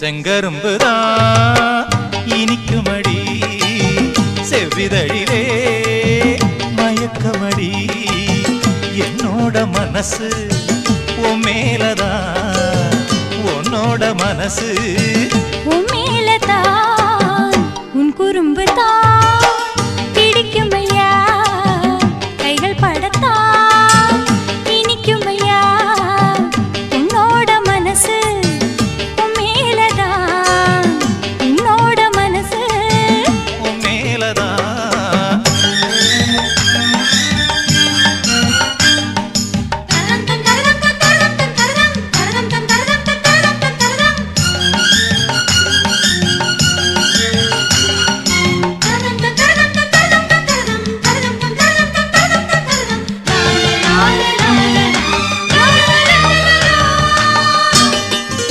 செங்கரும்புதான் இனிக்குமடி செவ்விதழிலே மயக்கமடி என்னோட மனசு உன் மேலதான் உன்னோட மனசு உன் மேலதான் உன் குறும்பு தான் பிடிக்கும் ஐயா கைகள் படத்தான் இனிக்கும் ஐயா உன்னோட மனசு உன் மேலதான் உன்னோட மனசு உன் மேலதான் தரதம் தம் தரதம் தம் தரதம் தம் தரதம் தரதம் தம் தரதம் தம் தரதம் தம் தரதம் தரதம் தம் தரதம் தம் தரதம் தம் தரதம் தரதம் தம் தரதம் தம் தரதம் தம் தரதம் லா லா லா லா லா லா லா லா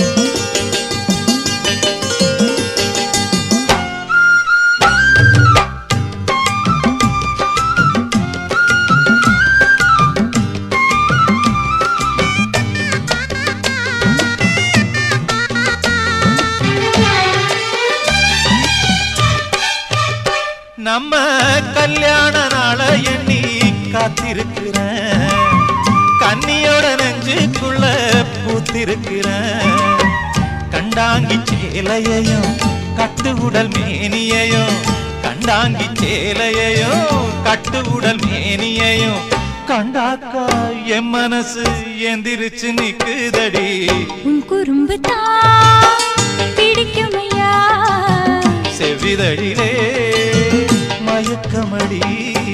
நம்ம கல்யாண நாள எண்ணி காத்திருக்கிறேன் கன்னியோட நெஞ்சுக்குள்ள பூத்திருக்கிறேன் கண்டாங்கி சேலையையும் கட்டு உடல் மேனியையும் கண்டாங்கி சேலையையும் கட்டு உடல் மேனியையும் கண்டாக்கா என் மனசு எந்திரிச்சு நிக்குதடி உன் குறும்பு தான் பிடிக்கும் ஐயா செவிதழிலே மயக்கமடி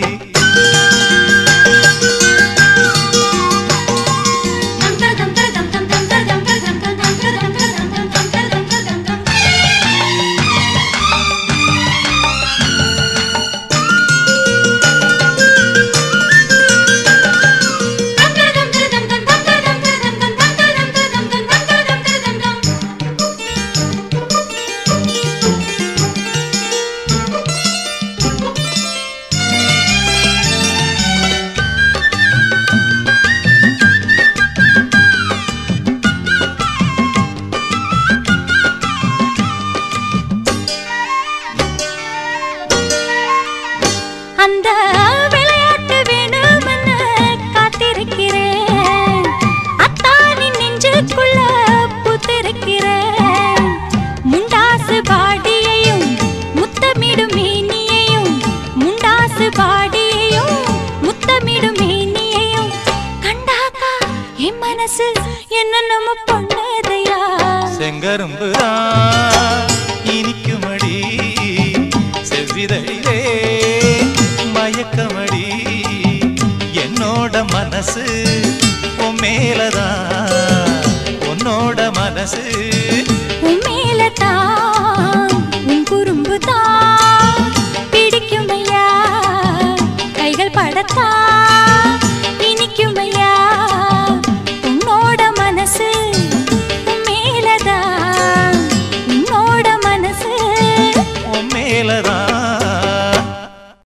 தம் தரதம் தரதம் தம் தம் தரதம் தரதம் தம் தம் தரதம் தரதம் தம் தம் தரதம் தரதம் தம் தம் தரதம் தரதம் தம் தம் தரதம் தரதம் தம் தம் தரதம் தரதம் தம் தம் தரதம் தரதம் தம் அந்த விளையாட்டு வேணுமென்னு காத்திருக்கிறேன் அத்தானின் நெஞ்சுக்குள்ள புத்திருக்கிறேன் முண்டாசு பாடியையும் முத்தமிடும் மேனியையும் முண்டாசு பாடியையும் முத்தமிடும் மேனியையும் கண்டாக்கா என் மனசு என்ன நம்ம பண்ணதையா செங்கரும்புதான் இனிக்குமடி செவ்விதழிலே மயக்கமடி என்னோட மனசு உன் மேலதான் உன்னோட மனசு உன் மேலதான் உன் குறும்பு தான் பிடிக்கும் ஐயா கைகள் படத்தான்